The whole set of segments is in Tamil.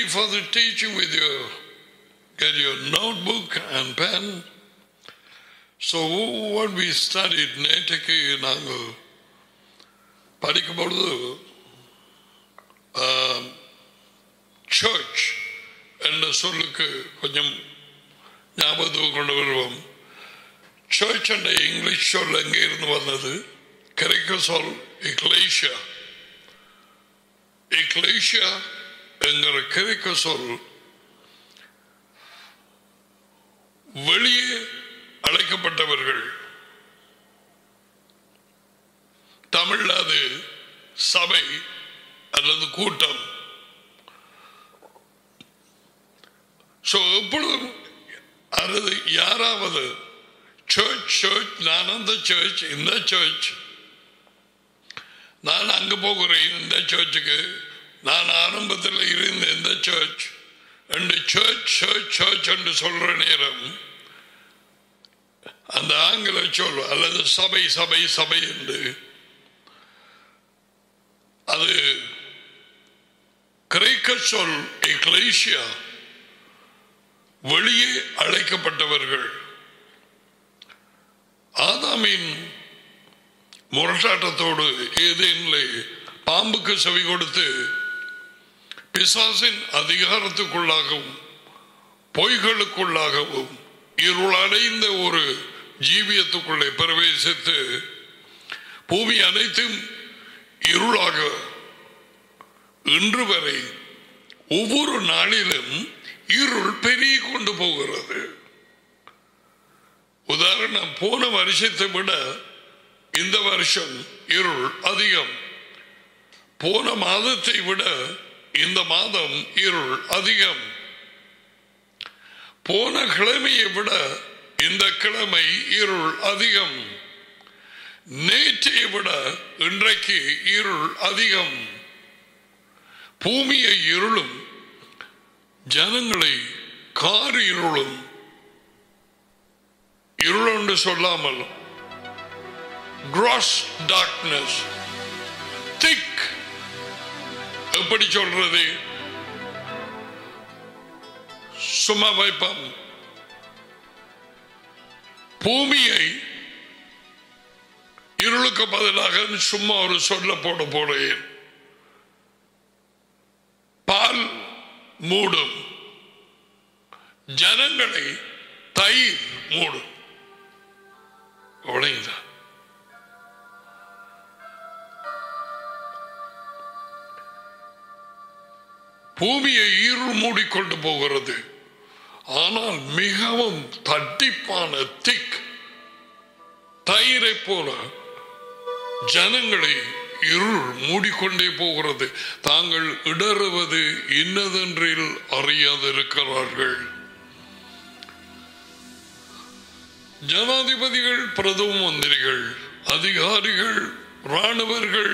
for the teaching with you. Get your notebook and pen. So what we studied நேற்றுக்கு நாங்கள் படிக்கும் பொழுது சர்ச் என்ற சொல்லுக்கு கொஞ்சம் ஞாபகத்துக்கு கொண்டு வருவோம் சர்ச் என்ற இங்கிலீஷ் சொல் எங்கே இருந்து வந்தது கிரைக்க சொல் இக்லேஷியா இக்லேஷியா என்கிற கிரைக்க சொல் வெளியே அழைக்கப்பட்டவர்கள் தமிழ்ல அது சபை அல்லது கூட்டம் ஸோ எப்பொழுதும் அல்லது யாராவது சர்ச் சர்ச் நான் அந்த சர்ச் இந்த சர்ச் நான் அங்க போகிறேன் இந்த சர்ச்சுக்கு நான் ஆரம்பத்தில் இருந்த இந்த சர்ச் ரெண்டு சர்ச் சர்ச் சர்ச் என்று சொல்ற நேரம் அந்த ஆங்கில சொல் அல்லது சபை சபை சபை என்று அது கிரேக்க சொல் எக்லேசியா வெளியே அழைக்கப்பட்டவர்கள் ஆதாமின் முரட்டாட்டத்தோடு ஏதேனிலே பாம்புக்கு செவி கொடுத்து பிசாசின் அதிகாரத்துக்குள்ளாகவும் பொய்களுக்குள்ளாகவும் இருளடைந்த ஒரு ஜீவியத்துக்குள்ளே பிரவேசித்து பூமி அனைத்தும் இருளாக இன்று வரை ஒவ்வொரு நாளிலும் இருள் பெருகி கொண்டு போகிறது உதாரணம் போன வருஷத்தை விட இந்த வருஷம் இருள் அதிகம் போன மாதத்தை விட இந்த மாதம் இருள் அதிகம் போன கிழமையை விட இந்த கிழமை இருள் அதிகம் நேற்றை விட இன்றைக்கு இருள் அதிகம் பூமியை இருளும் ஜனங்களை கார் இருளும் இருள் என்று சொல்லாமல் gross darkness thick எப்படி சொல்றது சும்மா வைப்பம் பூமியை இருளுக்கு பதிலாக சும்மா ஒரு சொல்ல போட போடுகிறேன் பால் மூடும் ஜனங்களை தயிர் மூடும் அவ்வளவுதான் பூமியை இருள் மூடிக்கொண்டு போகிறது ஆனால் மிகவும் தட்டிப்பான திக் தயிரை போல ஜனங்களை இருள் மூடிக்கொண்டே போகிறது தாங்கள் இடறுவது இன்னதென்றில் அறியாதிருக்கிறார்கள் ஜனாதிபதிகள் பிரதம மந்திரிகள் அதிகாரிகள் இராணுவர்கள்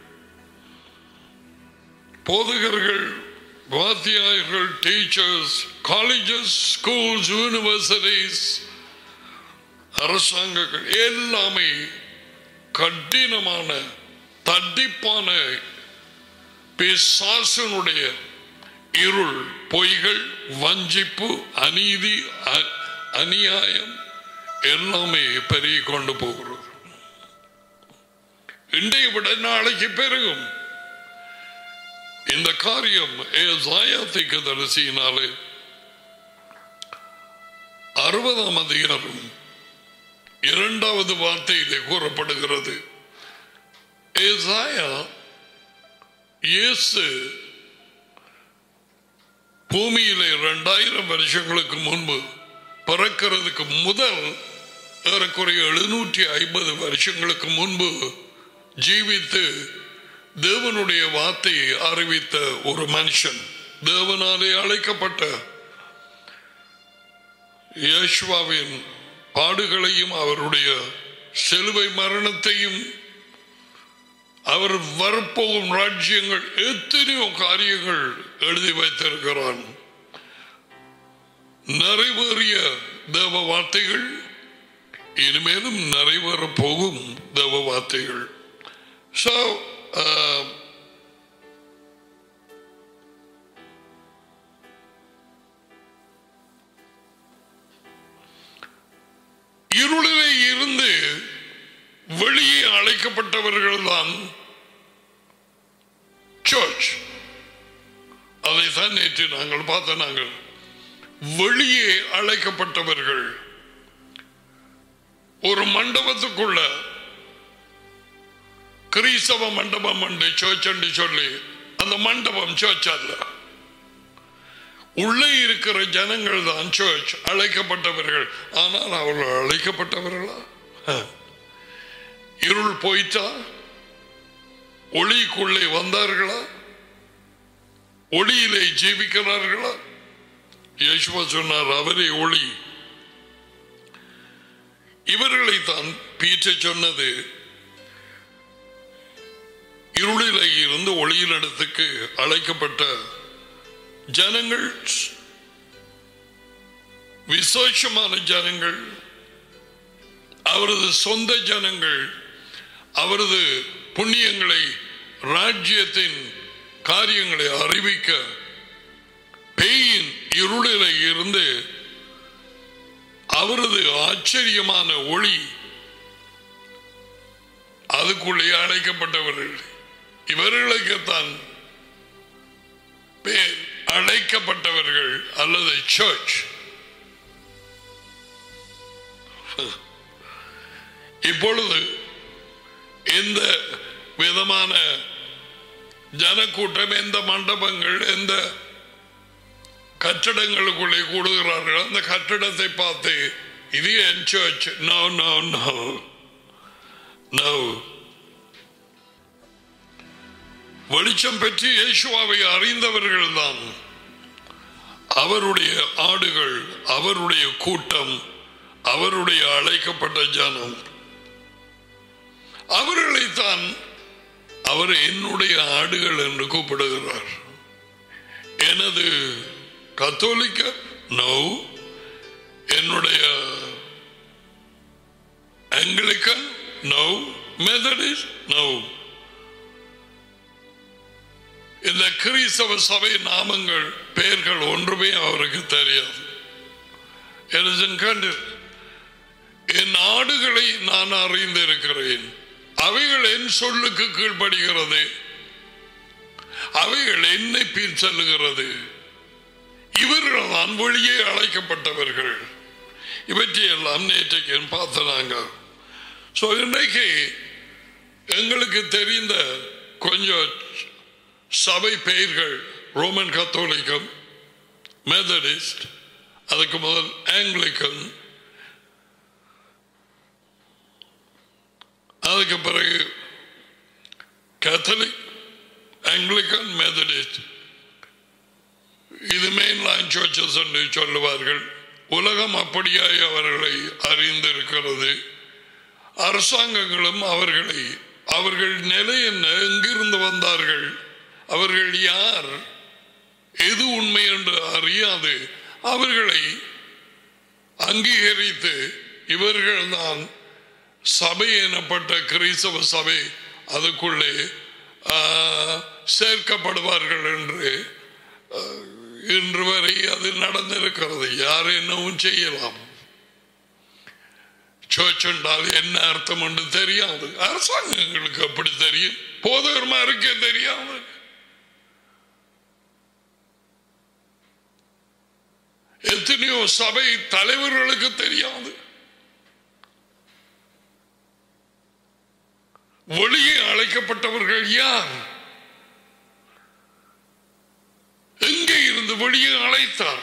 போதகர்கள் வாத்தியாயர்கள் டீச்சர்ஸ் காலேஜஸ் ஸ்கூல்ஸ் யூனிவர்சிட்டிஸ் அரசாங்கங்கள் எல்லாமே கடினமான தண்டிப்பான பிசாசனுடைய இருள் பொய்கள் வஞ்சிப்பு அநீதி அ- அநியாயம் எல்லாமே பெருகி கொண்டு போகிறது இன்றைய விட நாளைக்கு பெருகும் இந்த காரியம் ஏசாயத்திற்கு தரிசியினாலே அறுபதாம் அதிகாரம் இரண்டாவது வார்த்தையிலே கூறப்படுகிறது ஏசாயா இயேசு பூமியிலே இரண்டாயிரம் வருஷங்களுக்கு முன்பு பிறக்கிறதுக்கு முதல் ஏறக்குறைய எழுநூற்றி ஐம்பது வருஷங்களுக்கு முன்பு ஜீவித்து தேவனுடைய வார்த்தையை அறிவித்த ஒரு மனுஷன் தேவனாலே அழைக்கப்பட்ட யேசுவாவின் பாடுகளையும் அவருடைய சிலுவை மரணத்தையும் அவர் வரப்போகும் ராஜ்யங்கள் எத்தனையோ காரியங்கள் எழுதி வைத்திருக்கிறான் நிறைவேறிய தேவ வார்த்தைகள் இனிமேலும் நிறைவேற போகும் தேவ வார்த்தைகள் So, uh, அழைக்கப்பட்டவர்கள் தான் சர்ச் அதைத்தான் நேற்று நாங்கள் பார்த்த நாங்கள் வெளியே அழைக்கப்பட்டவர்கள் ஒரு மண்டபத்துக்குள்ள கிறிஸ்தவ மண்டபம் என்று சர்ச் என்று சொல்லி அந்த மண்டபம் சர்ச் அல்ல உள்ளே இருக்கிற ஜனங்கள் தான் சர்ச் அழைக்கப்பட்டவர்கள் ஆனால் அவர்கள் அழைக்கப்பட்டவர்களா இருள் போயிட்டா ஒளிக்குள்ளே வந்தார்களா ஒளியிலே ஜீவிக்கிறார்களா யேசுவா சொன்னார் அவரே ஒளி இவர்களை தான் பீற்ற சொன்னது இருளிலே இருந்து ஒளியினிடத்துக்கு அழைக்கப்பட்ட ஜனங்கள் விசேஷமான ஜனங்கள் அவரது சொந்த ஜனங்கள் அவரது புண்ணியங்களை ராஜ்யத்தின் காரியங்களை அறிவிக்க பேயின் இருளில இருந்து அவரது ஆச்சரியமான ஒளி அதுக்குள்ளே அழைக்கப்பட்டவர்கள் இவர்களுக்குத்தான் பேர் அழைக்கப்பட்டவர்கள் அல்லது சர்ச் இப்பொழுது எந்த விதமான ஜனக்கூட்டம் எந்த மண்டபங்கள் எந்த கட்டடங்களுக்குள்ளே கூடுகிறார்கள் அந்த கட்டடத்தை பார்த்து இது என் church no no no no வெளிச்சம் பெற்று இயேசுவாவை அறிந்தவர்கள் தான் அவருடைய ஆடுகள் அவருடைய கூட்டம் அவருடைய அழைக்கப்பட்ட ஜனம் அவர்களைத்தான் அவர் என்னுடைய ஆடுகள் என்று கூப்பிடுகிறார் எனது கத்தோலிக்க நோ என்னுடைய ஆங்கிலிக்கன் நோ மெதடிஸ்ட் நோ இந்த கிறிஸ்தவ சபை நாமங்கள் பெயர்கள் ஒன்றுமே அவருக்கு தெரியாது கண்டு என் ஆடுகளை நான் அறிந்திருக்கிறேன் அவைகள் என் சொல்லுக்கு கீழ்படுகிறது அவைகள் என்னை பின் செல்லுகிறது இவர்கள் தான் வழியே அழைக்கப்பட்டவர்கள் இவற்றையெல்லாம் நேற்றைக்கு பார்த்தனாங்க ஸோ இன்றைக்கு எங்களுக்கு தெரிந்த கொஞ்சம் சபை பெயர்கள் ரோமன் கத்தோலிக்கம் மெதடிஸ்ட் அதுக்கு முதல் ஆங்கிலிக்கன் அதுக்கு பிறகு கேத்தலிக் ஆங்கிலிக்கன் மெதடிஸ்ட் இது மெயின்லைன் சர்ச்சஸ் என்று சொல்லுவார்கள் உலகம் அப்படியாய் அவர்களை அறிந்திருக்கிறது அரசாங்கங்களும் அவர்களை அவர்கள் நிலை என்ன எங்கிருந்து வந்தார்கள் அவர்கள் யார் எது உண்மை என்று அறியாது அவர்களை அங்கீகரித்து இவர்கள்தான் சபை எனப்பட்ட கிறிஸ்தவ சபை அதுக்குள்ளே சேர்க்கப்படுவார்கள் என்று இன்று வரை அது நடந்திருக்கிறது யார் என்னவும் செய்யலாம் சர்ச் என்றால் என்ன அர்த்தம் என்று தெரியாது அரசாங்கங்களுக்கு அப்படி தெரியும் போதகர்மா இருக்கே தெரியாது எத்தனையோ சபை தலைவர்களுக்கு தெரியாது ஒளியே அழைக்கப்பட்டவர்கள் யார் எங்கே இருந்து வெளியே அழைத்தார்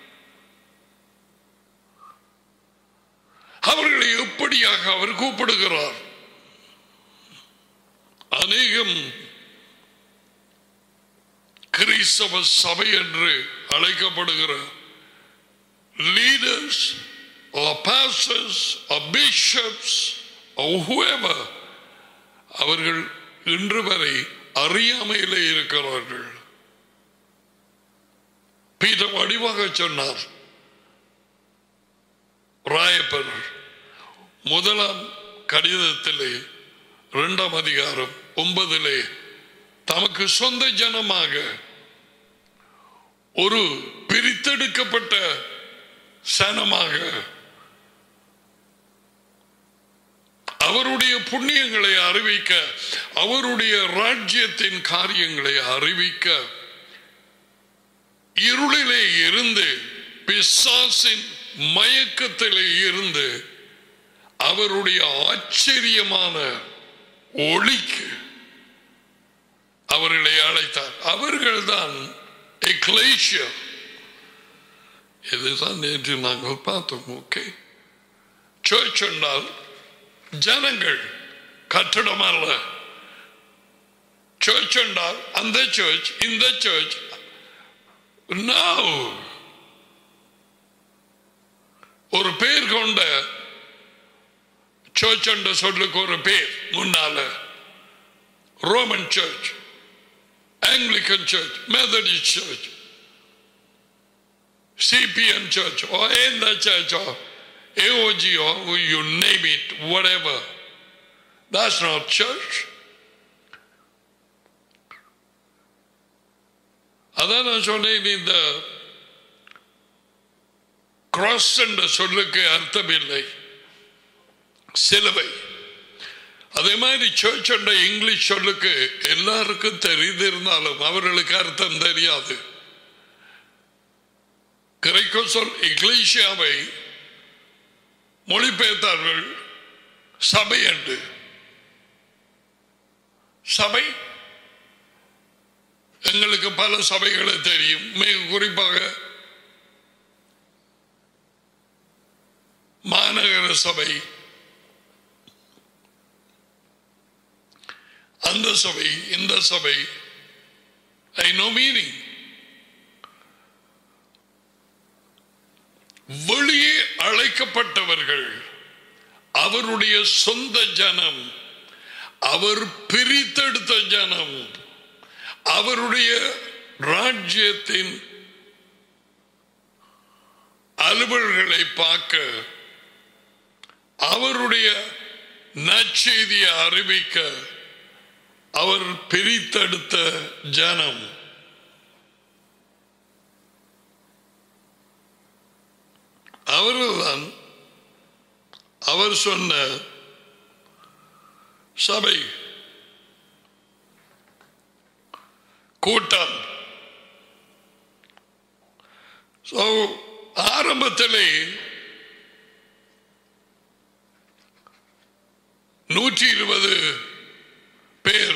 அவர்களை எப்படியாக அவர் கூப்பிடுகிறார் அநேகம் கிறிஸ்தவ சபை என்று அழைக்கப்படுகிற leaders or pastors or bishops or whoever அவர்கள் இன்று வரை அறியாமையிலே இருக்கிறார்கள் பீட்ட வடிவாக சொன்னார் ராயப்பர் முதலாம் கடிதத்திலே இரண்டாம் அதிகாரம் ஒன்பதிலே தமக்கு சொந்த ஜனமாக ஒரு பிரித்தெடுக்கப்பட்ட சனமாக அவருடைய புண்ணியங்களை அறிவிக்க அவருடைய ராஜ்யத்தின் காரியங்களை அறிவிக்க இருளிலே இருந்து பிசாசின் மயக்கத்திலே இருந்து அவருடைய ஆச்சரியமான ஒளிக்கு அவர்களை அழைத்தார் அவர்கள்தான் எக்லேஷியா இதுதான் நேற்று நாங்கள் பார்த்தோம் ஓகே சர்ச் என்றால் ஜனங்கள் கட்டடம் அல்ல சர்ச் என்றால் அந்த சர்ச் இந்த சர்ச் now ஒரு பேர் கொண்ட சர்ச் என்ற சொல்லுக்கு ஒரு பேர் முன்னால Roman church Anglican church Methodist church CPM church or in the church or AOG or you name it, whatever. That's not church. அதான் நான் சொன்னேன் இந்த கிராஸ் என்ற சொல்லுக்கு அர்த்தம் இல்லை சிலுவை அதே மாதிரி சர்ச் என்ற இங்கிலீஷ் சொல்லுக்கு எல்லாருக்கும் தெரிந்திருந்தாலும் அவர்களுக்கு அர்த்தம் தெரியாது கிரைக்கோ சொல் இக்லீஷியாவை மொழிபெயர்த்தார்கள் சபை என்று சபை எங்களுக்கு பல சபைகளை தெரியும் மிக குறிப்பாக மாநகர சபை அந்த சபை இந்த சபை ஐ நோ மீனிங் வெளியே அழைக்கப்பட்டவர்கள் அவருடைய சொந்த ஜனம் அவர் பிரித்தெடுத்த ஜனம் அவருடைய ராஜ்யத்தின் அலுவல்களை பார்க்க அவருடைய நற்செய்தியை அறிவிக்க அவர் பிரித்தெடுத்த ஜனம் அவர்கள்தான் அவர் சொன்ன சபை கூட்டம் So, ஆரம்பத்திலே நூற்றி இருபது பேர்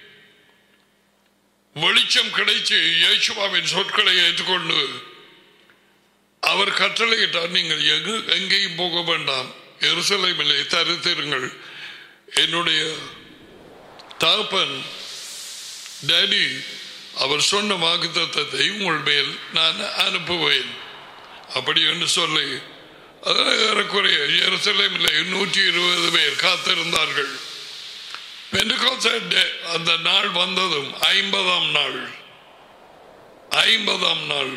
வெளிச்சம் கிடைச்சு இயேசுவாவின் சொற்களை ஏற்றுக்கொண்டு அவர் கட்டளையிட்டார் நீங்கள் எங்கு எங்கேயும் போக வேண்டாம் எருசலேமிலே தரித்திருங்கள் என்னுடைய தகப்பன் டேடி அவர் சொன்ன வாக்குத்தத்தை உங்கள் மேல் நான் அனுப்புவேன் அப்படி என்று சொல்லி அதில் ஏறக்குறைய எருசலேமிலே நூற்றி இருபது பேர் காத்திருந்தார்கள் பெண்டுகோஸ்தே அந்த நாள் வந்ததும் ஐம்பதாம் நாள் ஐம்பதாம் நாள்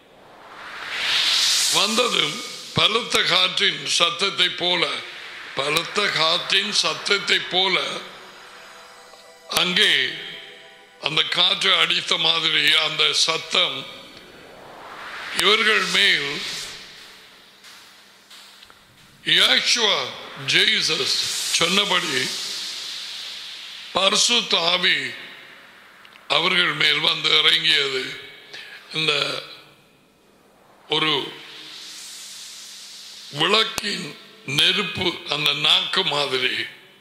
வந்ததும் பலத்த காற்றின் சத்தத்தை போல பலத்த காற்றின் சத்தத்தை போல அங்கே அந்த காற்று அடித்த மாதிரி அந்த சத்தம் இவர்கள் மேல் யாக்ஷுவா ஜெய்சஸ் சொன்னபடி பரிசுத்த ஆவி அவர்கள் மேல் வந்து இறங்கியது இந்த ஒரு விளக்கின் நெருப்பு அந்த நாக்கு மாதிரி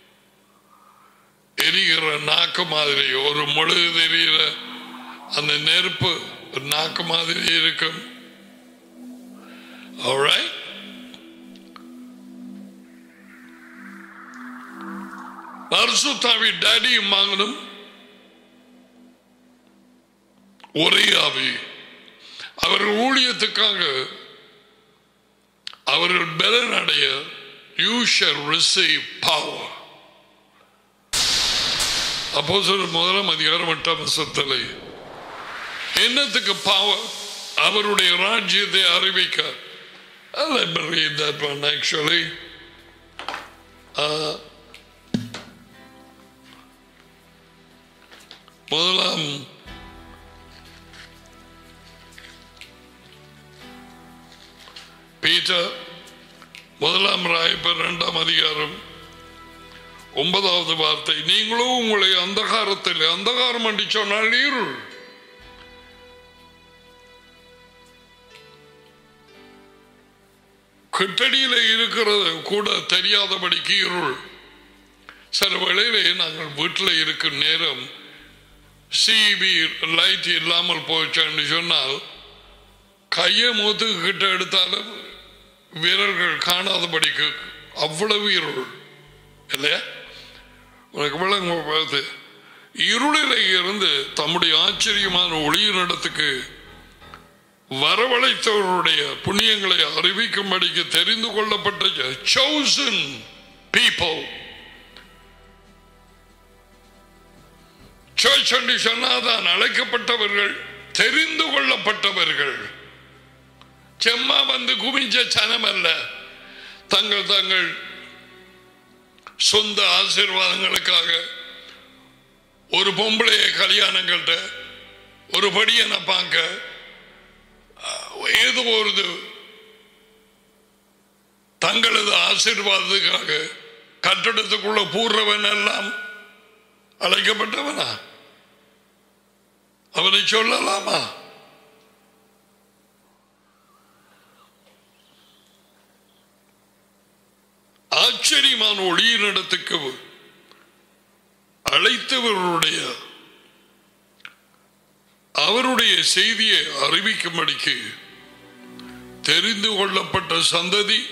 எரிகிற நாக்கு மாதிரி ஒரு முழுது எரிகிற அந்த நெருப்பு ஒரு நாக்கு மாதிரி இருக்கும் Alright? பரிசுத்தாவி டேடியும் வாங்கணும் ஒரே ஆவி அவர்கள் ஊழியத்துக்காக அவர்கள் பலன் அடைய யூ ஷல் ரிசீவ் பவர் அப்போ முதலாம் அதிகாரம் எட்டாம் வருஷத்தில் என்னத்துக்கு பாவம் அவருடைய ராஜ்யத்தை அறிவிக்க Let me read that one actually. Uh, முதலாம் பீட்டர் முதலாம் ராயப்பர் இரண்டாம் அதிகாரம் ஒன்பதாவது வார்த்தை நீங்களும் உங்களை அந்தகாரத்தில் அந்தகாரம் என்று சொன்னால் இருள் கிட்டடியில இருக்கிறது கூட தெரியாதபடிக்கு இருள் சில வேளையிலே நாங்கள் வீட்டில் இருக்கும் நேரம் சிபி லைட் இல்லாமல் போச்சுன்னு சொன்னால் கையை மூத்துக்கு கிட்ட எடுத்தாலும் வீரர்கள் காணாதபடிக்கு அவ்வளவு இருள் இல்லையா உனக்கு விளங்க பார்த்து இருளில இருந்து தம்முடைய ஆச்சரியமான ஒளியினிடத்துக்கு வரவழைத்தவருடைய புண்ணியங்களை அறிவிக்கும்படிக்கு தெரிந்து கொள்ளப்பட்ட chosen people சர்ச் என்று சொன்னாதான் அழைக்கப்பட்டவர்கள் தெரிந்து கொள்ளப்பட்டவர்கள் செம்மா வந்து குமிஞ்ச சனம் அல்ல தங்கள் தங்கள் சொந்த ஆசீர்வாதங்களுக்காக ஒரு பொம்பளைய கல்யாணங்கள்ட்ட ஒரு படியனை பார்க்க ஏதோ ஒரு தங்களது ஆசீர்வாதத்துக்காக கட்டடத்துக்குள்ள பூர்றவன் எல்லாம் அழைக்கப்பட்டவனா அவனை சொல்லலாமா ஆச்சரியமான ஒளியினிடத்துக்கு அழைத்தவர்களுடைய அவருடைய செய்தியை அறிவிக்கும்படிக்கு தெரிந்து கொள்ளப்பட்ட சந்ததி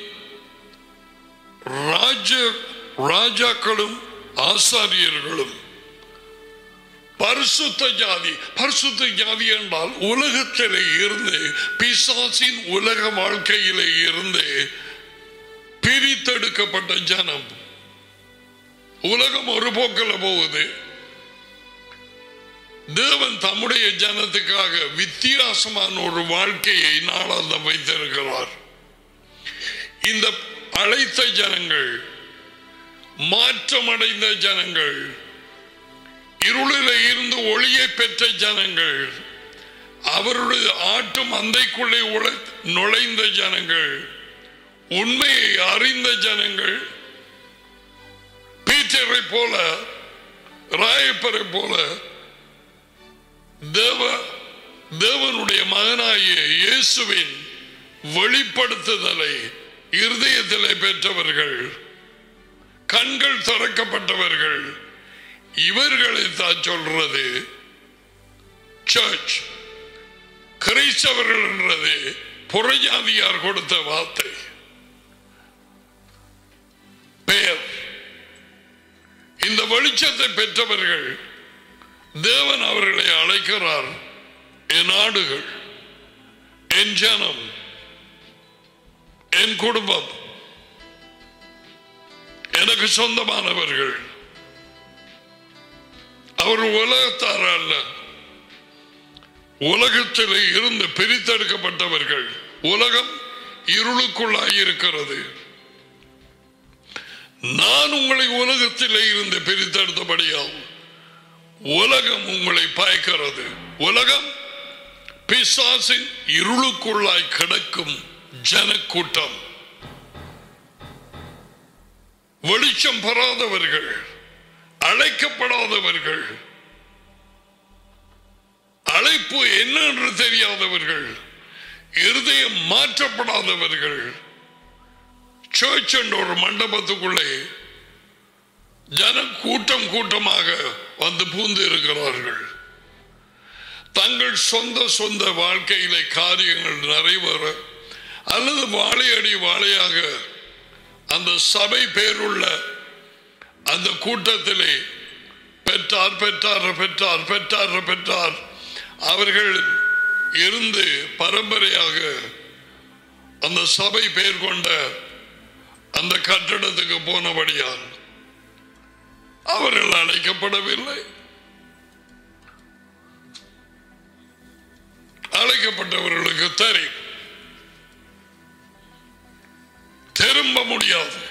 ராஜ ராஜாக்களும் ஆசாரியர்களும் பரிசுத்த ஜாதி பரிசுத்த ஜாதி என்றால் உலகத்திலே இருந்து பிசாசின் உலக வாழ்க்கையிலே இருந்து பிரித்தெடுக்கப்பட்ட ஜனம் உலகம் ஒரு போக்கில் போகுது தேவன் தம்முடைய ஜனத்துக்காக வித்தியாசமான ஒரு வாழ்க்கையை நாளாந்தம் வைத்திருக்கிறார் இந்த அழைத்த ஜனங்கள் மாற்றமடைந்த ஜனங்கள் இருளில இருந்து ஒளியை பெற்ற ஜனங்கள் அவருடைய ஆட்டு மந்தைக்குள்ளே உழ- நுழைந்த ஜனங்கள் உண்மையை அறிந்த ஜனங்கள் பீச்சரை போல ராயப்பரை போல தேவ தேவனுடைய மகனாகிய இயேசுவின் வெளிப்படுத்துதலை இருதயத்திலே பெற்றவர்கள் கண்கள் திறக்கப்பட்டவர்கள் இவர்களை தான் சொல்றது சர்ச் கிறிஸ்தவர்கள் என்றது புறஜாதியார் கொடுத்த வார்த்தை பெயர் இந்த வெளிச்சத்தை பெற்றவர்கள் தேவன் அவர்களை அழைக்கிறார் என் நாடுகள் என் ஜனம் என் குடும்பம் எனக்கு சொந்தமானவர்கள் அவர் உலகத்தார் அல்ல உலகத்திலே இருந்து பிரித்தெடுக்கப்பட்டவர்கள் உலகம் இருளுக்குள்ளாயிருக்கிறது நான் உங்களை உலகத்திலே இருந்து பிரித்தெடுத்தபடியால் உலகம் உங்களை பாய்க்கிறது உலகம் பிசாசின் இருளுக்குள்ளாய் கிடக்கும் ஜனக்கூட்டம் வெளிச்சம் பெறாதவர்கள் அழைக்கப்படாதவர்கள் அழைப்பு என்ன என்று தெரியாதவர்கள் இருதயம் மாற்றப்படாதவர்கள் சர்ச் என்ற ஒரு மண்டபத்துக்குள்ளே ஜன கூட்டம் கூட்டமாக வந்து பூந்து இருக்கிறார்கள் தங்கள் சொந்த சொந்த வாழ்க்கையிலே காரியங்கள் நிறைவேற அல்லது வாழையடி வாழையாக அந்த சபை பேருள்ள அந்த கூட்டத்திலே பெற்றார் பெற்றார் பெற்றார் பெற்றார் பெற்றார் அவர்கள் இருந்து பரம்பரையாக அந்த சபை பேர் கொண்ட அந்த கட்டடத்துக்கு போனபடியால் அவர்கள் அழைக்கப்படவில்லை அழைக்கப்பட்டவர்களுக்கு தெரியும் திரும்ப முடியாது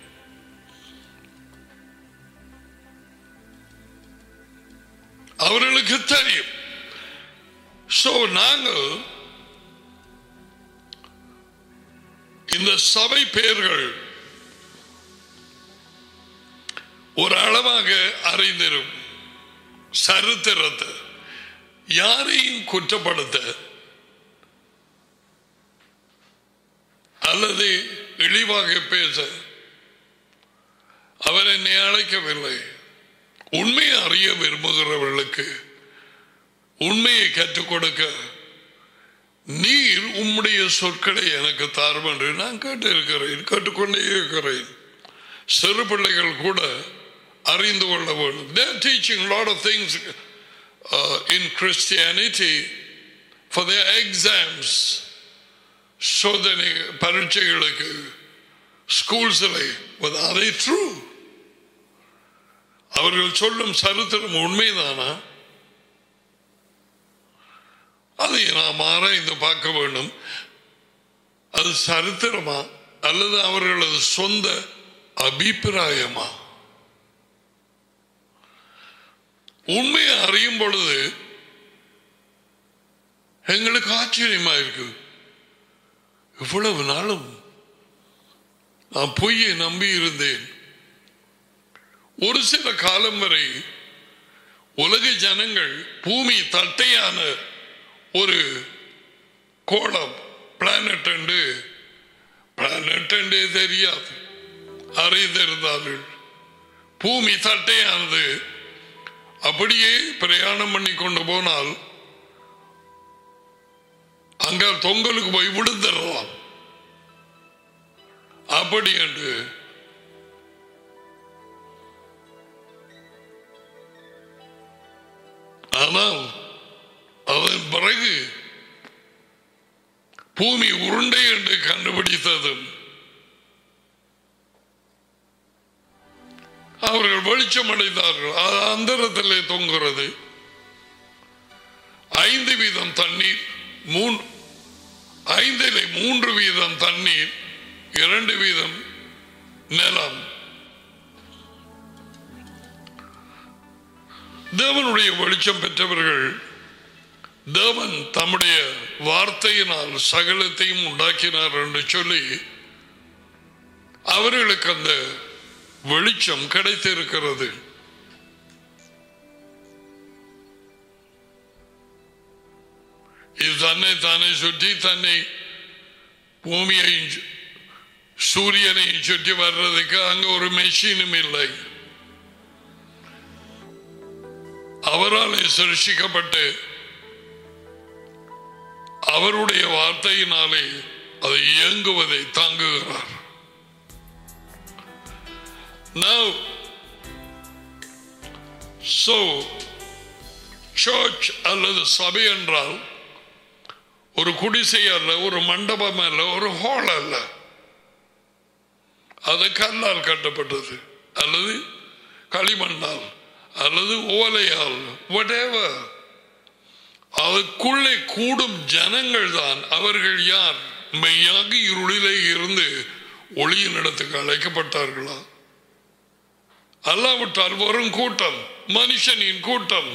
அவர்களுக்கு தெரியும் சோ நாங்கள் இந்த சபை பெயர்கள் ஒரு அளவாக அறிந்திரும் சரித்திரத்தை யாரையும் குற்றப்படுத்த அல்லது இழிவாக பேச அவர் என்னை அழைக்கவில்லை உண்மையை அறிய விரும்புகிறவர்களுக்கு உண்மையை கற்றுக் கொடுக்க நீர் உம்முடைய சொற்களை எனக்கு தாரும் என்று நான் கேட்டு இருக்கிறேன் கேட்டுக்கொண்டே இருக்கிறேன் சிறு பிள்ளைகள் கூட அறிந்து கொள்ள வேண்டும் They're teaching a lot of things uh, in Christianity for their exams சோதனை பரீட்சைகளுக்கு ஸ்கூல்ஸில் அதை ட்ரூ அவர்கள் சொல்லும் சரித்திரம் உண்மைதானா அதை நாம் ஆராய்ந்து பார்க்க வேண்டும் அது சரித்திரமா அல்லது அவர்களது சொந்த அபிப்பிராயமா உண்மையை அறியும் பொழுது எங்களுக்கு ஆச்சரியமா இருக்கு இவ்வளவு நாளும் நான் பொய்யை நம்பி இருந்தேன் ஒரு சில காலம் வரை உலக ஜனங்கள் பூமி தட்டையான ஒரு கோளம் பிளானட் என்று பிளானட் என்றே தெரியாது அறிந்திருந்தார்கள் பூமி தட்டையானது அப்படியே பிரயாணம் பண்ணி கொண்டு போனால் அங்க தொங்கலுக்கு போய் விழுந்துடலாம் அப்படி என்று ஆனால் அதன் பிறகு பூமி உருண்டை என்று கண்டுபிடித்ததும் அவர்கள் வெளிச்சம் அடைந்தார்கள் அது அந்தரத்திலே தொங்குகிறது ஐந்து வீதம் தண்ணீர் மூன்று ஐந்திலே மூன்று வீதம் தண்ணீர் இரண்டு வீதம் நிலம் தேவனுடைய வெளிச்சம் பெற்றவர்கள் தேவன் தம்முடைய வார்த்தையினால் சகலத்தையும் உண்டாக்கினார் என்று சொல்லி அவர்களுக்கு அந்த வெளிச்சம் கிடைத்திருக்கிறது இது தன்னை தானே சுற்றி தன்னை பூமியையும் சு- சூரியனையும் சுற்றி வர்றதுக்கு அங்க ஒரு மெஷினும் இல்லை அவரால் சிருஷிக்கப்பட்டு அவருடைய வார்த்தையினாலே அதை இயங்குவதை தாங்குகிறார் Now, so, church அல்லது சபை என்றால் ஒரு குடிசை அல்ல ஒரு மண்டபம் அல்ல ஒரு ஹால் அல்ல அது கல்லால் கட்டப்பட்டது அல்லது களிமண்ணால் அல்லது ஓலையால் whatever அதுக்குள்ளே கூடும் ஜனங்கள் தான் அவர்கள் யார் மெய்யாக இருளிலே இருந்து ஒளியின் இடத்துக்கு அழைக்கப்பட்டார்களா அல்லாவிட்டால் வரும் கூட்டம் மனுஷனின் கூட்டம்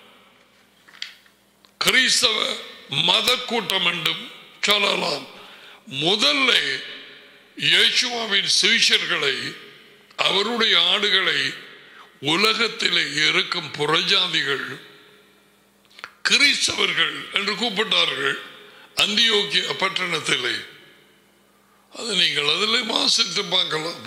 கிறிஸ்தவ மத கூட்டம் என்றும் சொல்லலாம் முதல்ல இயேசுவாவின் சீஷர்களை அவருடைய ஆடுகளை உலகத்திலே இருக்கும் புறஜாதிகள் கிறிஸ்தவர்கள் என்று கூப்பிட்டார்கள் அந்தியோக்கிய பட்டணத்திலே அது நீங்கள் அதில் வாசித்து பார்க்கலாம்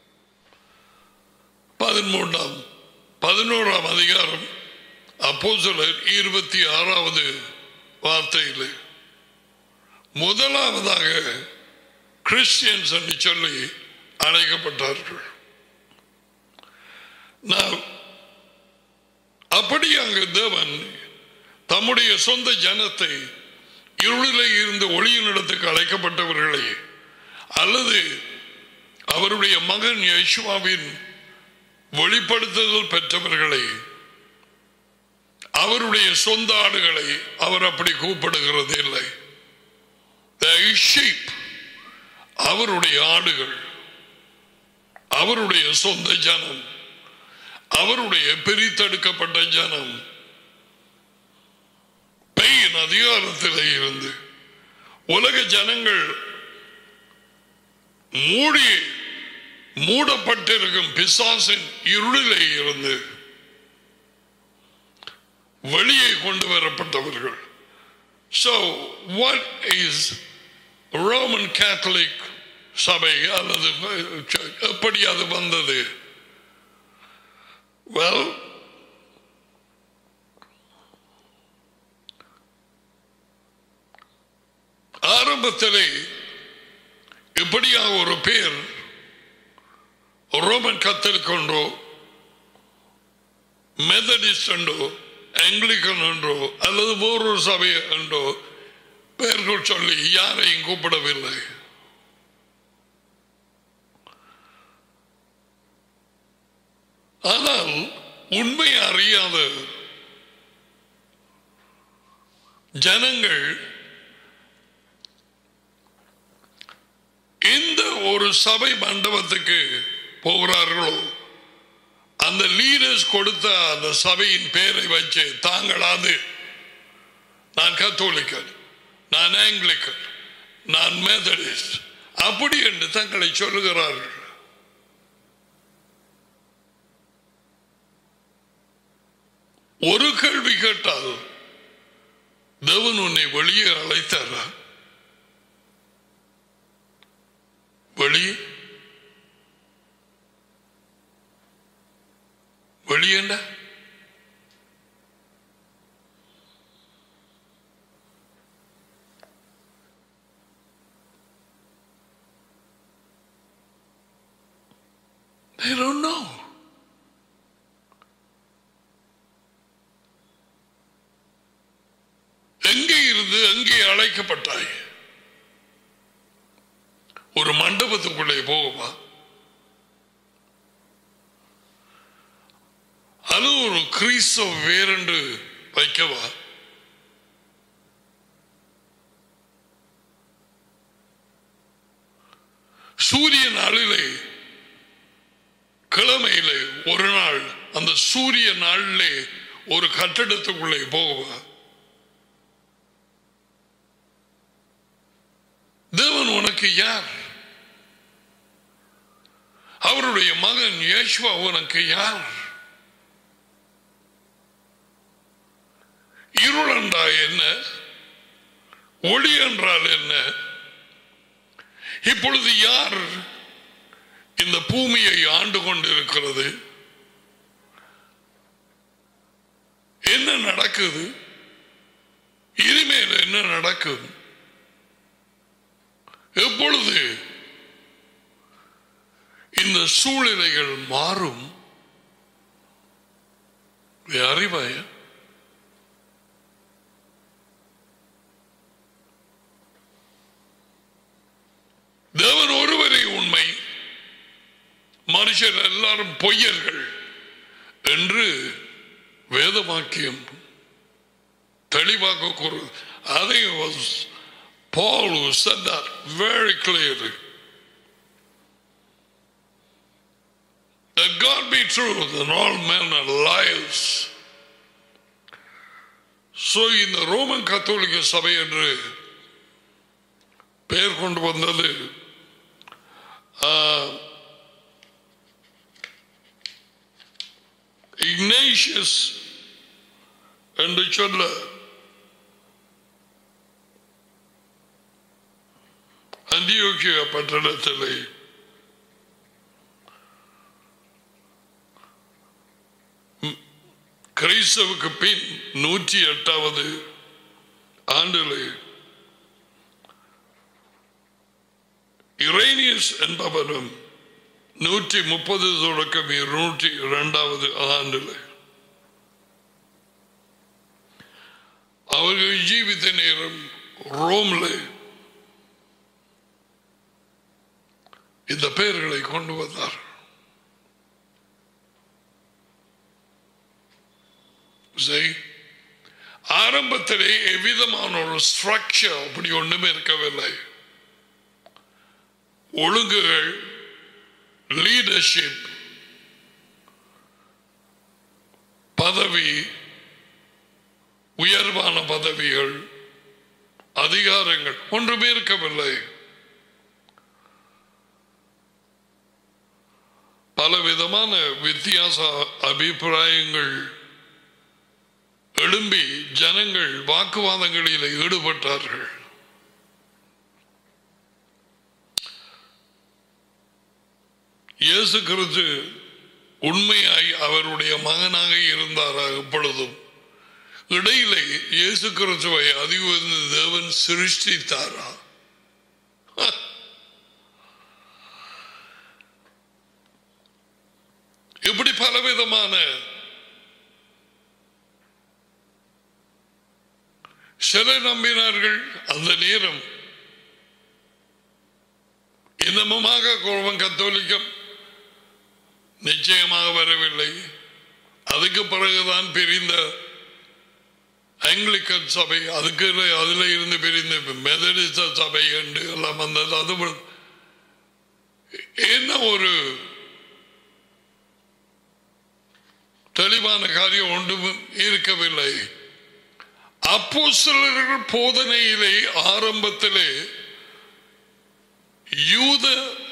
பதிமூன்றாம் பதினோராம் அதிகாரம் அப்போ இருபத்தி ஆறாவது வார்த்தையில் முதலாவதாக கிறிஸ்டியன்ஸ் என்று சொல்லி அழைக்கப்பட்டார்கள் நான் அப்படி அங்கு தேவன் தம்முடைய சொந்த ஜனத்தை இருளிலே இருந்து ஒளியின் இடத்துக்கு அழைக்கப்பட்டவர்களை அல்லது அவருடைய மகன் யேசுவாவின் வெளிப்படுத்துதல் பெற்றவர்களை அவருடைய சொந்த ஆடுகளை அவர் அப்படி கூப்பிடுகிறது இல்லை The sheep, அவருடைய ஆடுகள் அவருடைய சொந்த ஜனம் அவருடைய பிரித்தெடுக்கப்பட்ட ஜனம் பெயின் அதிகாரத்திலே இருந்து உலக ஜனங்கள் மூடி மூடப்பட்டிருக்கும் பிசாசின் இருளிலே இருந்து வெளியே கொண்டு வரப்பட்டவர்கள் So, what is Roman Catholic சபை அல்லது எப்படி அது வந்தது வெல் ஆரம்பத்திலே இப்படியாக ஒரு பேர் ரோமன் கத்தலிக் ஒன்றோ மெதடிஸ்ட் என்றோ ஆங்கிலிக்கன் என்றோ அல்லது வேறொரு சபை என்றோ பெயர்கள் சொல்லி யாரையும் கூப்பிடவில்லை ஆனால் உண்மை அறியாத ஜனங்கள் எந்த ஒரு சபை மண்டபத்துக்கு போகிறார்களோ அந்த லீடர்ஸ் கொடுத்த அந்த சபையின் பெயரை வச்சு தாங்களாது நான் கத்தோலிக்கன் நான் ஆங்கிலிக்கன் நான் மெத்தடிஸ்ட் அப்படி என்று தங்களை சொல்லுகிறார்கள் ஒரு கேள்வி கேட்டால் தேவன் உன்னை வெளியே அழைத்தாரா வெளியே வெளியேண்டா They don't know. எங்கே இருந்து எங்கே அழைக்கப்பட்டாய் ஒரு மண்டபத்துக்குள்ளே போகுமா அது ஒரு கிறிஸ்தவ வேறென்று வைக்கவா சூரிய நாளிலே கிழமையிலே ஒரு நாள் அந்த சூரிய நாளிலே ஒரு கட்டடத்துக்குள்ளே போகுவா தேவன் உனக்கு யார் அவருடைய மகன் யேசுவா உனக்கு யார் இருள் என்றால் என்ன ஒளி என்றால் என்ன இப்பொழுது யார் இந்த பூமியை ஆண்டு கொண்டிருக்கிறது என்ன நடக்குது இனிமேல் என்ன நடக்கும் எப்பொழுது இந்த சூழ்நிலைகள் மாறும் அறிவாய தேவன் ஒருவரே உண்மை மனுஷர் எல்லாரும் பொய்யர்கள் என்று வேதவாக்கியம் தெளிவாக கூறு அதை Paul who said that very clearly. That God be true, then all men are liars. So இந்த ரோமன் கத்தோலிக்க சபை என்று பெயர் கொண்டு வந்தது இக்னேஷியஸ் என்று சொல்ல அந்தியோக்கிய பட்டணத்திலே கிறிஸ்தவுக்கு பின் நூற்றி எட்டாவது ஆண்டிலே இரேனியஸ் என்பவரும் நூற்றி முப்பது தொடக்கம் இருநூற்றி இரண்டாவது ஆண்டில் அவர்கள் ஜீவித்த நேரம் ரோம்ல இந்த பெயர்களை கொண்டு வந்தார் ஆரம்பத்திலே எவ்விதமான ஒரு ஸ்ட்ரக்சர் அப்படி ஒன்றுமே இருக்கவில்லை ஒழுங்குகள் லீடர்ஷிப் பதவி உயர்வான பதவிகள் அதிகாரங்கள் ஒன்றுமே இருக்கவில்லை பலவிதமான வித்தியாச அபிப்பிராயங்கள் எழும்பி ஜனங்கள் வாக்குவாதங்களில் ஈடுபட்டார்கள் இயேசு கிறிஸ்து உண்மையாய் அவருடைய மகனாக இருந்தாரா எப்பொழுதும் இடையிலே இயேசு கிறிஸ்துவை அதிக தேவன் சிருஷ்டித்தாரா இப்படி பலவிதமான சிலர் நம்பினார்கள் அந்த நேரம் இன்னமுமாக கோபம் கத்தோலிக்கம் நிச்சயமாக வரவில்லை அதுக்கு பிறகுதான் பிரிந்த ஆங்கிலிக்கன் சபை அதுக்கு அதுல இருந்து பிரிந்த மெதடிஸ்ட சபை என்று எல்லாம் வந்தது அது என்ன ஒரு தெளிவான காரியம் ஒன்றும் இருக்கவில்லை அப்போ சிலர்கள் போதனையிலே ஆரம்பத்திலே யூத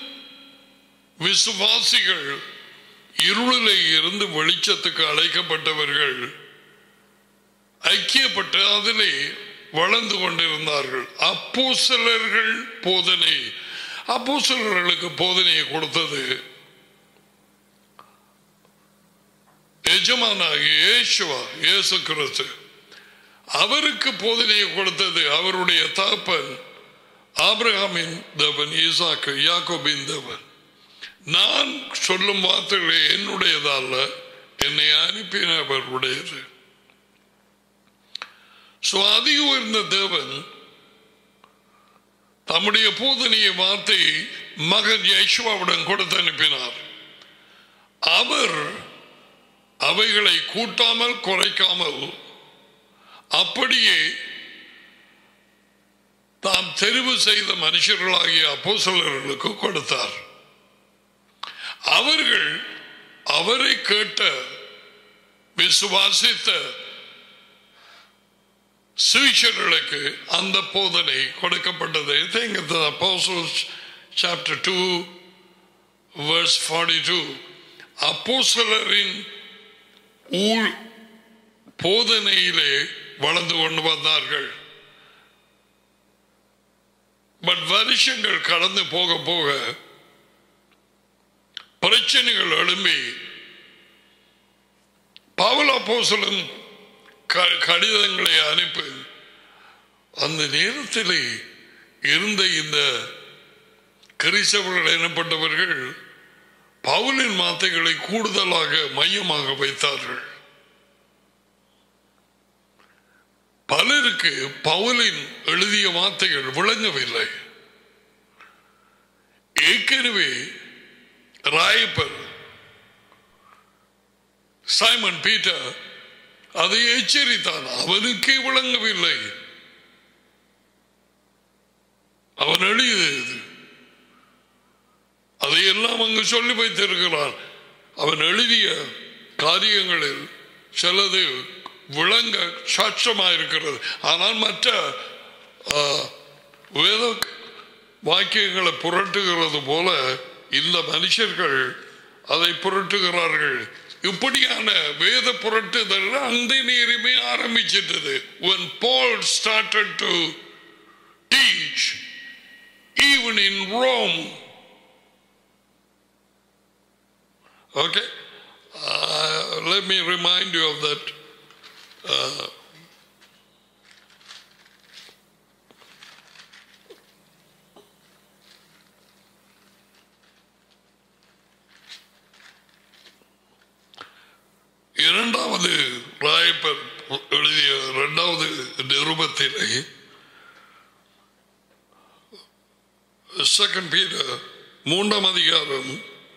விசுவாசிகள் இருளிலே இருந்து வெளிச்சத்துக்கு அழைக்கப்பட்டவர்கள் ஐக்கியப்பட்டு அதிலே வளர்ந்து கொண்டிருந்தார்கள் அப்போ சிலர்கள் போதனை அப்போ சிலர்களுக்கு போதனையை கொடுத்தது எஜமானாகி இயேசுவா இயேசு கிறிஸ்து அவருக்கு போதனையை கொடுத்தது அவருடைய தாப்பன் ஆபிரகாமின் தேவன் ஈசாக்கு யாக்கோபின் தேவன் நான் சொல்லும் வார்த்தைகளே என்னுடையதல்ல என்னை அனுப்பினவருடையது சோ அதிக உயர்ந்த தேவன் தம்முடைய போதனைய வார்த்தை மகன் யேசுவாவிடம் கொடுத்து அனுப்பினார் அவர் அவைகளை கூட்டாமல் குறைக்காமல் அப்படியே தாம் தெரிவு செய்த மனுஷர்களாகிய அப்போசலர்களுக்கு கொடுத்தார் அவர்கள் அவரை கேட்ட விசுவாசித்த சீஷர்களுக்கு அந்த போதனை கொடுக்கப்பட்டது think of the apostles chapter 2 verse 42 அப்போஸ்தலரின் ஊழ் போதனையிலே வளர்ந்து கொண்டு வந்தார்கள் பட் வருஷங்கள் கடந்து போக போக பிரச்சனைகள் எழும்பி பவுல் அப்போசலும் கடிதங்களை அனுப்பி அந்த நேரத்திலே இருந்த இந்த கிறிஸ்தவர்கள் எனப்பட்டவர்கள் பவுலின் வார்த்தைகளை கூடுதலாக மையமாக வைத்தார்கள் பலருக்கு பவுலின் எழுதிய வார்த்தைகள் விளங்கவில்லை ஏற்கனவே ராயப்பர் சைமன் பீட்டர் அதை எச்சரித்தான் அவனுக்கே விளங்கவில்லை அவன் எழுதியது அதையெல்லாம் அங்கு சொல்லி வைத்திருக்கிறான் அவன் எழுதிய காரியங்களில் சிலது விளங்க சாட்சமாக இருக்கிறது ஆனால் மற்ற வேத வாக்கியங்களை புரட்டுகிறது போல இந்த மனுஷர்கள் அதை புரட்டுகிறார்கள் இப்படியான வேத புரட்டுதல் அந்த நேரமே ஆரம்பிச்சிட்டது when Paul started to teach even in Rome okay uh, let me remind you of that uh, இரண்டாவது ராயப்பர் எழுதிய இரண்டாவது நிருபத்திலே செகண்ட் பீட்டர் மூன்றாம் அதிகாரம்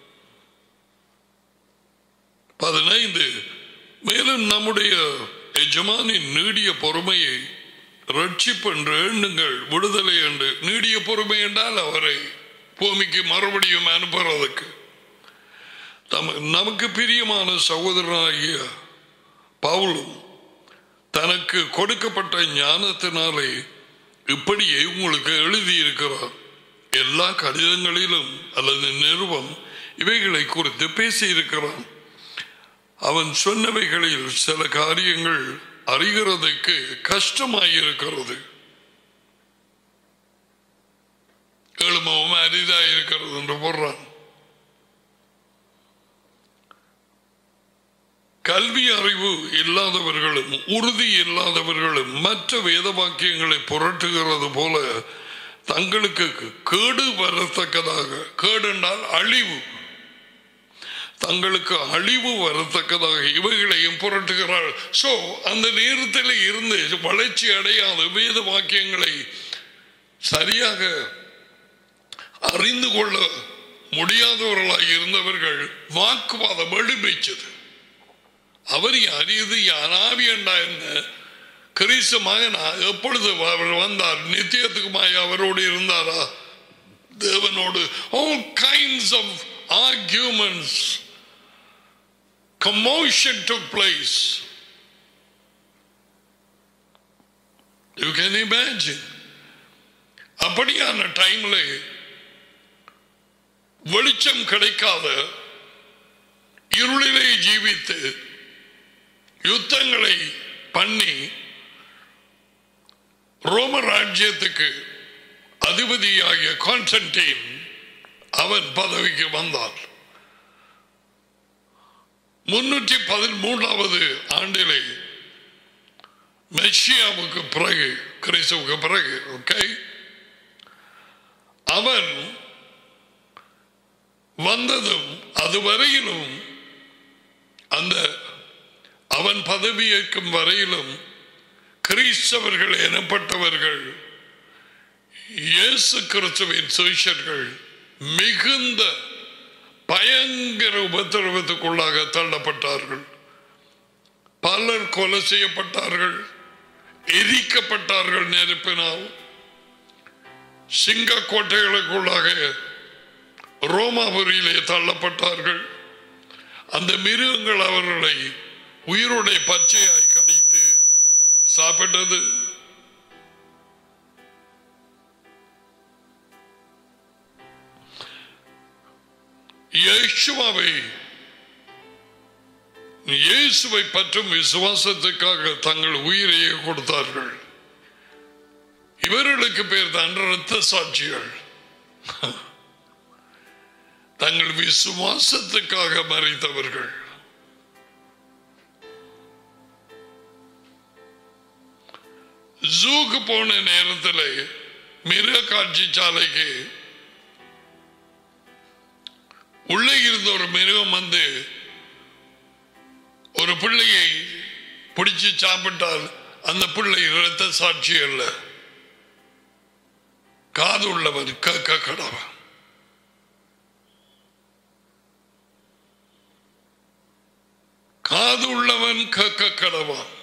பதினைந்து மேலும் நம்முடைய எஜமானின் நீடிய பொறுமையை ரட்சிப்பு என்று எண்ணுங்கள் விடுதலை என்று நீடிய பொறுமை என்றால் அவரை பூமிக்கு மறுபடியும் அனுப்புறதுக்கு நமக்கு பிரியமான சகோதரனாகிய பவுலும் தனக்கு கொடுக்கப்பட்ட ஞானத்தினாலே இப்படியே உங்களுக்கு எழுதியிருக்கிறார் எல்லா கடிதங்களிலும் அல்லது நிறுவம் இவைகளை குறித்து பேசியிருக்கிறான் அவன் சொன்னவைகளில் சில காரியங்கள் அறிகிறதுக்கு கஷ்டமாயிருக்கிறது எளுமவும் அரிதாயிருக்கிறது என்று போடுறான் கல்வி அறிவு இல்லாதவர்களும் உறுதி இல்லாதவர்களும் மற்ற வேத வாக்கியங்களை புரட்டுகிறது போல தங்களுக்கு கேடு வரத்தக்கதாக கேடு என்றால் அழிவு தங்களுக்கு அழிவு வரத்தக்கதாக இவைகளையும் புரட்டுகிறாள் சோ அந்த நேரத்தில் இருந்து வளர்ச்சி அடையாத வேத வாக்கியங்களை சரியாக அறிந்து கொள்ள முடியாதவர்களாக இருந்தவர்கள் வாக்குவாதம் எழுப்பிச்சது அவர் யார் இது யார் ஆவியண்டா என்ன கிறிஸ்து மகனா எப்பொழுது அவர் வந்தார் நித்தியத்துக்குமாய் அவரோடு இருந்தாரா தேவனோடு all kinds of arguments commotion took place you can imagine அப்படியான டைம்ல வெளிச்சம் கிடைக்காத இருளிலே ஜீவித்து யுத்தங்களை பண்ணி ரோம ராஜ்யத்துக்கு அதிபதியாகிய கான்ஸ்டன்டீன் அவன் பதவிக்கு வந்தான் முன்னூற்றி பதிமூன்றாவது ஆண்டிலே மெஷியாவுக்கு பிறகு கிறிஸ்துவுக்கு பிறகு ஓகே அவன் வந்ததும் அதுவரையிலும் அந்த அவன் பதவியேற்கும் வரையிலும் கிறிஸ்தவர்கள் எனப்பட்டவர்கள் இயேசு கிறிஸ்துவின் சுவிஷர்கள் மிகுந்த பயங்கர உபத்திரவத்துக்குள்ளாக தள்ளப்பட்டார்கள் பலர் கொலை செய்யப்பட்டார்கள் எரிக்கப்பட்டார்கள் நெருப்பினால் சிங்க கோட்டைகளுக்குள்ளாக ரோமாபுரியிலே தள்ளப்பட்டார்கள் அந்த மிருகங்கள் அவர்களை உயிருடைய பச்சையாய் கடித்து சாப்பிட்டது இயேசுவாவை இயேசுவை பற்றும் விசுவாசத்துக்காக தங்கள் உயிரையே கொடுத்தார்கள் இவர்களுக்கு பேர் தான் இரத்த சாட்சிகள் தங்கள் விசுவாசத்துக்காக மறைத்தவர்கள் ஜூக்கு போன நேரத்தில் மிருக காட்சி சாலைக்கு உள்ளே இருந்த ஒரு மிருகம் வந்து ஒரு பிள்ளையை பிடிச்சு சாப்பிட்டால் அந்த பிள்ளை இரத்த சாட்சி அல்ல காது உள்ளவர் கேட்க கடவன் காது உள்ளவன் கேட்க கடவான்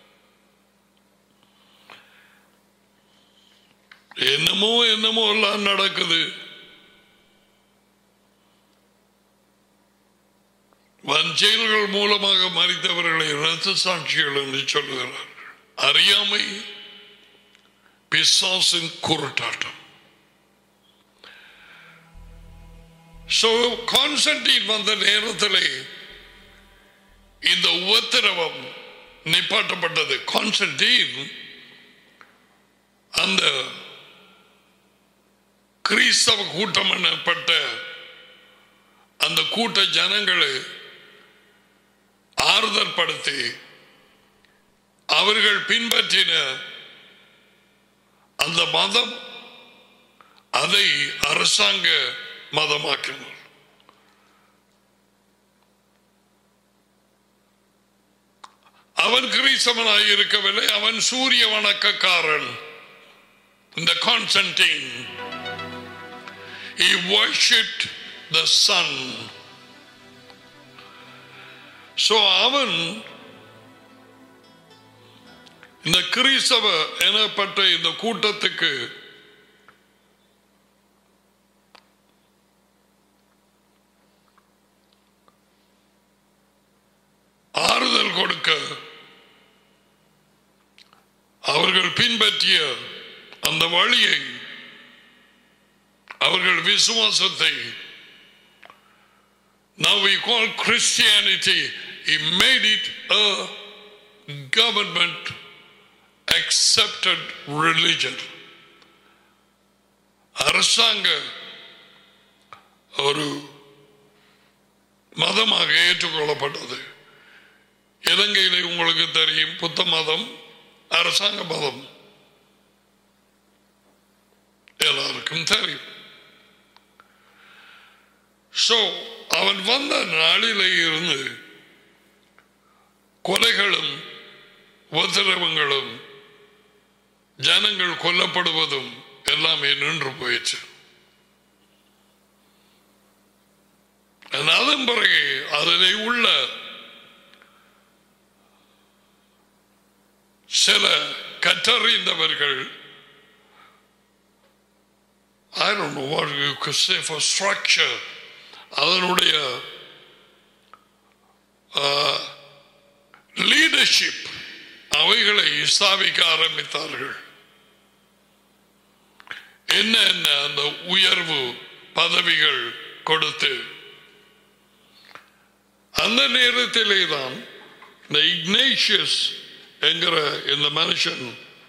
என்னமோ என்னமோ எல்லாம் நடக்குது வஞ்செயல்கள் மூலமாக மறித்தவர்களை இரத்த சாட்சிகள் என்று சொல்லுகிறார்கள் அறியாமை பிசாசின் குருட்டாட்டம் சோ கான்ஸ்டன்டின் வந்த நேரத்திலே இந்த உபத்திரவம் நிப்பாட்டப்பட்டது கான்ஸ்டன்டீன் அந்த கிறிஸ்தவ கூட்டம் எனப்பட்ட அந்த கூட்ட ஜனங்களை ஆறுதல் படுத்தி அவர்கள் பின்பற்றின அந்த மதம் அதை அரசாங்க மதமாக்கினார் அவன் கிரீசவனாய் இருக்கவில்லை அவன் சூரிய வணக்கக்காரன் இந்த Constantine he worshipped the sun so அவன் இந்த கிறிஸ்தவ எனப்பட்ட இந்த கூட்டத்துக்கு ஆறுதல் கொடுக்க அவர்கள் பின்பற்றிய அந்த வழியை அவர்கள் விசுவாசத்தை Now we call Christianity, he made it a government accepted religion. அரசாங்க ஒரு மதமாக ஏற்றுக்கொள்ளப்பட்டது இலங்கையிலே உங்களுக்கு தெரியும் புத்த மதம் அரசாங்க மதம் எல்லாருக்கும் தெரியும் சோ அவன் வந்த நாளிலே இருந்து கொலைகளும் உபதிரவங்களும் ஜனங்கள் கொல்லப்படுவதும் எல்லாமே நின்று போயிடுச்சு அதன் பிறகு அதிலே உள்ள சில கற்றறிந்தவர்கள் I don't know what you could say for structure அதனுடைய லீடர்ஷிப் அவைகளை ஸ்தாபிக்க ஆரம்பித்தார்கள் என்ன என்ன அந்த உயர்வு பதவிகள் கொடுத்து அந்த நேரத்திலே தான் இந்த இக்னேஷியஸ் என்கிற இந்த மனுஷன்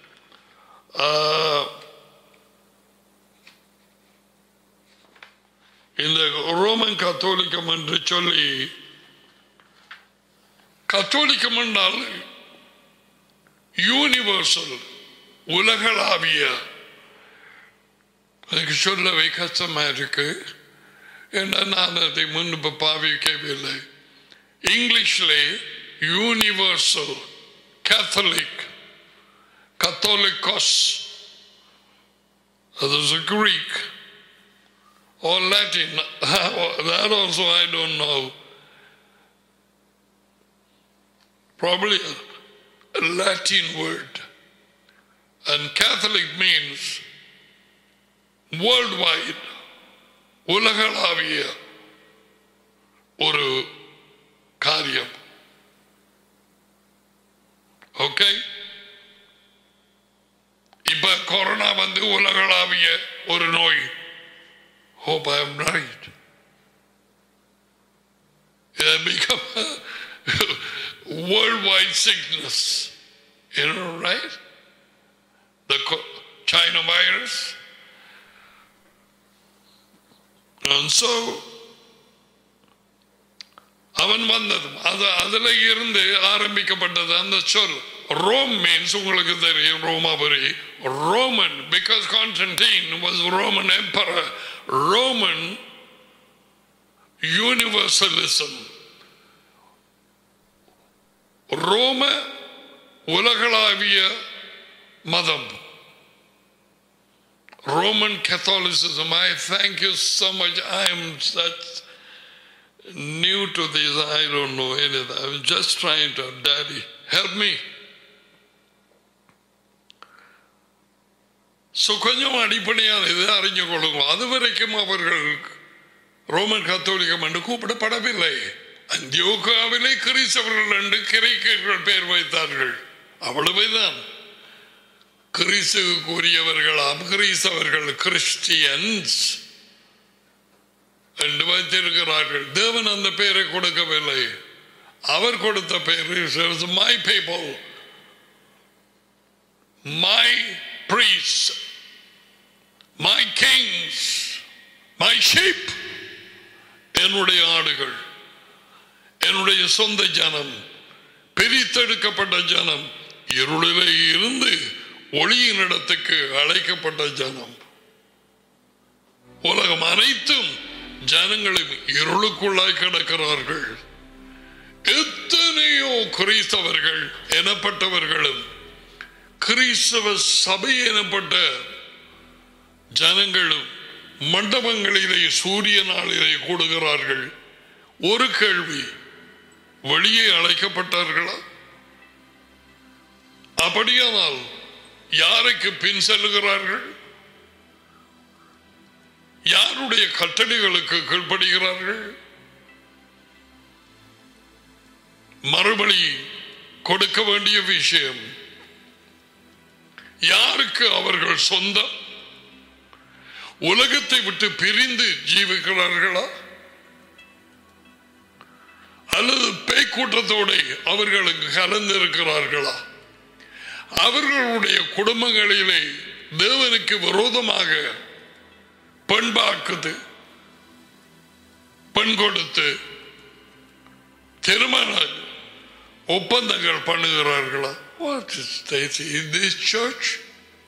ஆஹ், இந்த ரோமன் கத்தோலிக்கம் என்று சொல்லி கத்தோலிக்கம் என்றால் யூனிவர்சல் உலகளாவிய எனக்கு சொல்லவே கஷ்டமா இருக்கு ஏன்னா நான் அதை முன்பு பாவிக்கவில்லை இங்கிலீஷ்லே யூனிவர்சல் கேத்தலிக் கத்தோலிக்கோஸ் அது Greek or Latin. That also I don't know. Probably a, a Latin word. And Catholic means worldwide, உலகளாவிய ஒரு காரியம் ஓகே இப்ப கொரோனா வந்து உலகளாவிய ஒரு நோய் hope I am right. It has become a worldwide sickness. You know, right? The co- China virus. And so, அவன் வந்ததும் அது அதுல இருந்து ஆரம்பிக்கப்பட்டது அந்த சொல் ரோம் மீன்ஸ் உங்களுக்கு தெரியும் ரோமாபுரி Roman because Constantine was Roman emperor Roman universalism ரோம உலகளாவிய மதம் Roman Catholicism. I thank you so much. I am such new to this. I don't know anything. I'm just trying to, Daddy, help me. So கொஞ்சம் அடிப்படையான இது அறிஞ்சு கொள்ளுங்க அது வரைக்கும் அவர்கள் ரோமன் கத்தோலிக்கம் என்று கூப்பிடப்படவில்லை அந்தியோகாவிலே கிறிஸ்தவர்கள் என்று கிரைக்கர்கள் பெயர் வைத்தார்கள் அவ்வளவுதான் கிறிஸ்துக்குரியவர்களாம் கிறிஸ்தவர்கள் கிறிஸ்டியன்ஸ் என்று வைத்திருக்கிறார்கள் தேவன் அந்த பெயரை கொடுக்கவில்லை அவர் கொடுத்த பெயர் my people my priests, my kings, my sheep, என்னுடைய ஆடுகள் என்னுடைய சொந்த ஜனம் பிரித்தெடுக்கப்பட்ட ஜனம் இருளிலே இருந்து ஒளியின் இடத்துக்கு அழைக்கப்பட்ட ஜனம் உலகம் அனைத்தும் ஜனங்களும் இருளுக்குள்ளாய் கிடக்கிறார்கள் எத்தனையோ கிறிஸ்தவர்கள் எனப்பட்டவர்களும் கிறிஸ்தவ சபை எனப்பட்ட ஜனங்களும் மண்டபங்களிலே சூரிய நாளிலே கூடுகிறார்கள் ஒரு கேள்வி வெளியே அழைக்கப்பட்டார்களா அப்படியானால் யாருக்கு பின் செல்லுகிறார்கள் யாருடைய கட்டளைகளுக்கு கீழ்ப்படுகிறார்கள் மறுபடி கொடுக்க வேண்டிய விஷயம் யாருக்கு அவர்கள் சொந்தம் உலகத்தை விட்டு பிரிந்து ஜீவிக்கிறார்களா அல்லது பேய் கூட்டத்தோட அவர்களுக்கு கலந்திருக்கிறார்களா அவர்களுடைய குடும்பங்களிலே தேவனுக்கு விரோதமாக பெண் பார்க்குது பெண் கொடுத்து திருமண ஒப்பந்தங்கள் பண்ணுகிறார்களா What is this in this church?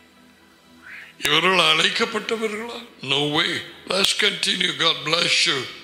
இவர்கள் அழைக்கப்பட்டவர்களா no way let's continue God bless you